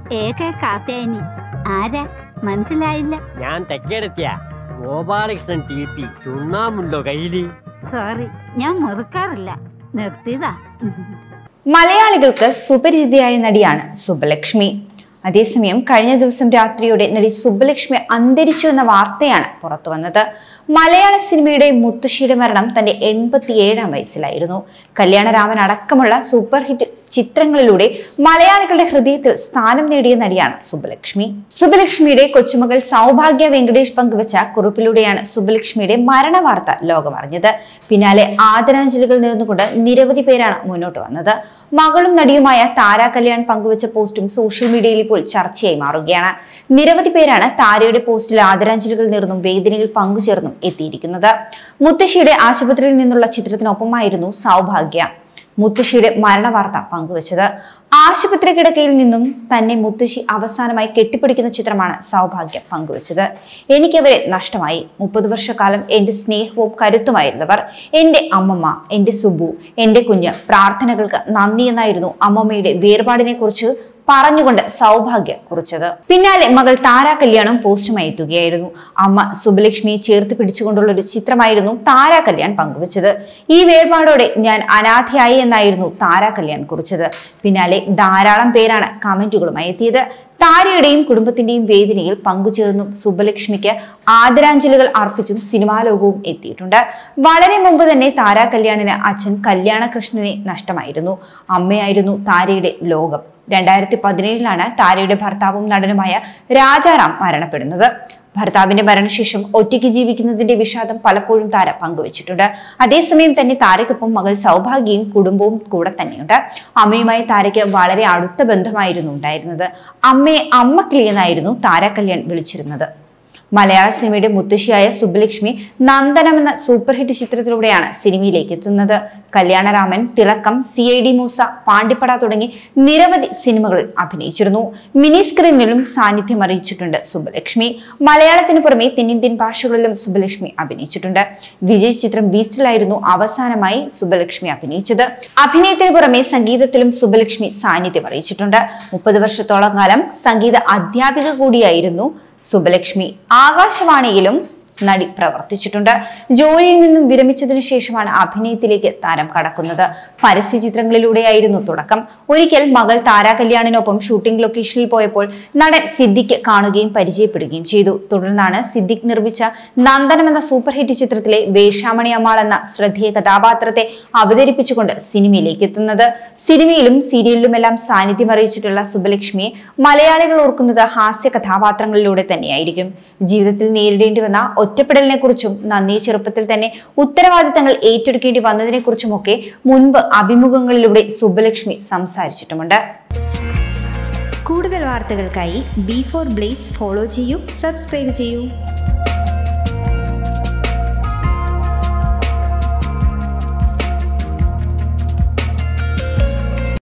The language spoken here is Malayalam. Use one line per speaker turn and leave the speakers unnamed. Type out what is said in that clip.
ഏക കാത്തേനി ആരാ മനസ്സിലായില്ല
ഞാൻ തെക്കേടെത്തിയ ഗോപാലകൃഷ്ണൻ ടി പി ചുണ്ണാമുണ്ടോ കയ്യില്
സോറി ഞാൻ മുറുക്കാറില്ല നിർത്തിയതാ
മലയാളികൾക്ക് സുപരിചിതയായ നടിയാണ് സുബ്ബലക്ഷ്മി അതേസമയം കഴിഞ്ഞ ദിവസം രാത്രിയോടെ നടി സുബ്ബലക്ഷ്മി അന്തരിച്ചു എന്ന വാർത്തയാണ് പുറത്തു വന്നത് മലയാള സിനിമയുടെ മുത്തശ്ശിയുടെ മരണം തന്റെ എൺപത്തിയേഴാം വയസ്സിലായിരുന്നു കല്യാണരാമൻ അടക്കമുള്ള സൂപ്പർ ഹിറ്റ് ചിത്രങ്ങളിലൂടെ മലയാളികളുടെ ഹൃദയത്തിൽ സ്ഥാനം നേടിയ നടിയാണ് സുബ്ബലക്ഷ്മി സുബ്ബലക്ഷ്മിയുടെ കൊച്ചുമകൾ സൗഭാഗ്യ വെങ്കടേഷ് പങ്കുവച്ച കുറിപ്പിലൂടെയാണ് സുബ്ബലക്ഷ്മിയുടെ മരണവാർത്ത ലോകമറിഞ്ഞത് പിന്നാലെ ആദരാഞ്ജലികൾ നേർന്നുകൊണ്ട് നിരവധി പേരാണ് മുന്നോട്ട് വന്നത് മകളും നടിയുമായ താര കല്യാൺ പങ്കുവച്ച പോസ്റ്റും സോഷ്യൽ മീഡിയയിൽ ഇപ്പോൾ ചർച്ചയായി മാറുകയാണ് നിരവധി പേരാണ് താരയുടെ പോസ്റ്റിൽ ആദരാഞ്ജലികൾ നേർന്നും വേദനയിൽ പങ്കുചേർന്നും എത്തിയിരിക്കുന്നത് മുത്തശ്ശിയുടെ ആശുപത്രിയിൽ നിന്നുള്ള ചിത്രത്തിനൊപ്പമായിരുന്നു സൗഭാഗ്യ മുത്തശ്ശിയുടെ മരണവാർത്ത പങ്കുവച്ചത് ആശുപത്രി കിടക്കയിൽ നിന്നും തന്നെ മുത്തശ്ശി അവസാനമായി കെട്ടിപ്പിടിക്കുന്ന ചിത്രമാണ് സൗഭാഗ്യം പങ്കുവച്ചത് എനിക്കവരെ നഷ്ടമായി മുപ്പത് വർഷക്കാലം എൻ്റെ സ്നേഹവും കരുത്തുമായിരുന്നവർ എൻ്റെ അമ്മമ്മ എൻ്റെ സുബു എൻ്റെ കുഞ്ഞ് പ്രാർത്ഥനകൾക്ക് നന്ദി എന്നായിരുന്നു അമ്മമ്മയുടെ വേർപാടിനെ കുറിച്ച് പറഞ്ഞുകൊണ്ട് സൗഭാഗ്യ കുറിച്ചത് പിന്നാലെ മകൾ താരാ കല്യാണം പോസ്റ്റുമായി എത്തുകയായിരുന്നു അമ്മ സുബലക്ഷ്മിയെ ചേർത്ത് പിടിച്ചുകൊണ്ടുള്ള ഒരു ചിത്രമായിരുന്നു താരാ കല്യാൺ പങ്കുവച്ചത് ഈ വേർപാടോടെ ഞാൻ അനാഥയായി എന്നായിരുന്നു താരാ കല്യാൺ കുറിച്ചത് പിന്നാലെ ധാരാളം പേരാണ് കമന്റുകളുമായി എത്തിയത് താരയുടെയും കുടുംബത്തിന്റെയും വേദനയിൽ പങ്കുചേർന്നും സുബ്ബലക്ഷ്മിക്ക് ആദരാഞ്ജലികൾ അർപ്പിച്ചും സിനിമാ ലോകവും എത്തിയിട്ടുണ്ട് വളരെ മുമ്പ് തന്നെ താരാ കല്യാണിന് അച്ഛൻ കല്യാണകൃഷ്ണനെ നഷ്ടമായിരുന്നു അമ്മയായിരുന്നു താരയുടെ ലോകം രണ്ടായിരത്തി പതിനേഴിലാണ് താരയുടെ ഭർത്താവും നടനുമായ രാജാറാം മരണപ്പെടുന്നത് ഭർത്താവിന്റെ മരണശേഷം ഒറ്റയ്ക്ക് ജീവിക്കുന്നതിന്റെ വിഷാദം പലപ്പോഴും താര പങ്കുവച്ചിട്ടുണ്ട് അതേസമയം തന്നെ താരയ്ക്കൊപ്പം മകൾ സൗഭാഗ്യയും കുടുംബവും കൂടെ തന്നെയുണ്ട് അമ്മയുമായി താരയ്ക്ക് വളരെ അടുത്ത ബന്ധമായിരുന്നു ഉണ്ടായിരുന്നത് അമ്മയെ അമ്മക്കിളി എന്നായിരുന്നു താര കല്യാൺ വിളിച്ചിരുന്നത് മലയാള സിനിമയുടെ മുത്തശ്ശിയായ സുബ്ബലക്ഷ്മി നന്ദനം എന്ന സൂപ്പർ ഹിറ്റ് ചിത്രത്തിലൂടെയാണ് സിനിമയിലേക്ക് എത്തുന്നത് Kalyanaraman Thilakkam C I D Moosa Pandippada തുടങ്ങി നിരവധി സിനിമകളിൽ അഭിനയിച്ചിരുന്നു മിനി സ്ക്രീനിലും സാന്നിധ്യം അറിയിച്ചിട്ടുണ്ട് സുബ്ബലക്ഷ്മി മലയാളത്തിന് പുറമെ തെന്നിന്ത്യൻ ഭാഷകളിലും സുബ്ബലക്ഷ്മി അഭിനയിച്ചിട്ടുണ്ട് വിജയ് ചിത്രം ബീസ്റ്റിലായിരുന്നു അവസാനമായി സുബ്ബലക്ഷ്മി അഭിനയിച്ചത് അഭിനയത്തിന് പുറമെ സംഗീതത്തിലും സുബ്ബലക്ഷ്മി സാന്നിധ്യം അറിയിച്ചിട്ടുണ്ട് മുപ്പത് വർഷത്തോളം കാലം സംഗീത അധ്യാപിക കൂടിയായിരുന്നു സുബലക്ഷ്മി ആകാശവാണിയിലും നടി പ്രവർത്തിച്ചിട്ടുണ്ട് ജോലിയിൽ നിന്നും വിരമിച്ചതിനു ശേഷമാണ് അഭിനയത്തിലേക്ക് താരം കടക്കുന്നത് പരസ്യ ചിത്രങ്ങളിലൂടെയായിരുന്നു തുടക്കം ഒരിക്കൽ മകൾ താരാ കല്യാണിനൊപ്പം ഷൂട്ടിംഗ് ലൊക്കേഷനിൽ പോയപ്പോൾ നടൻ സിദ്ദിഖ് കാണുകയും പരിചയപ്പെടുകയും ചെയ്തു തുടർന്നാണ് സിദ്ദിഖ് നിർമ്മിച്ച നന്ദനം എന്ന സൂപ്പർ ഹിറ്റ് ചിത്രത്തിലെ വേഷാമണി അമ്മാൾ എന്ന ശ്രദ്ധേയ കഥാപാത്രത്തെ അവതരിപ്പിച്ചുകൊണ്ട് സിനിമയിലേക്ക് എത്തുന്നത് സിനിമയിലും സീരിയലിലുമെല്ലാം സാന്നിധ്യം അറിയിച്ചിട്ടുള്ള സുബലക്ഷ്മിയെ മലയാളികൾ ഓർക്കുന്നത് ഹാസ്യ കഥാപാത്രങ്ങളിലൂടെ തന്നെയായിരിക്കും ജീവിതത്തിൽ നേരിടേണ്ടി വന്ന ഒറ്റപ്പെടലിനെ കുറിച്ചും നന്ദി ചെറുപ്പത്തിൽ തന്നെ ഉത്തരവാദിത്തങ്ങൾ ഏറ്റെടുക്കേണ്ടി വന്നതിനെ കുറിച്ചുമൊക്കെ മുൻപ് അഭിമുഖങ്ങളിലൂടെ സുബ്ബലക്ഷ്മി സംസാരിച്ചിട്ടുമുണ്ട്
കൂടുതൽ വാർത്തകൾക്കായി ബി ഫോർ ബ്ലേസ് ഫോളോ ചെയ്യൂ സബ്സ്ക്രൈബ് ചെയ്യൂ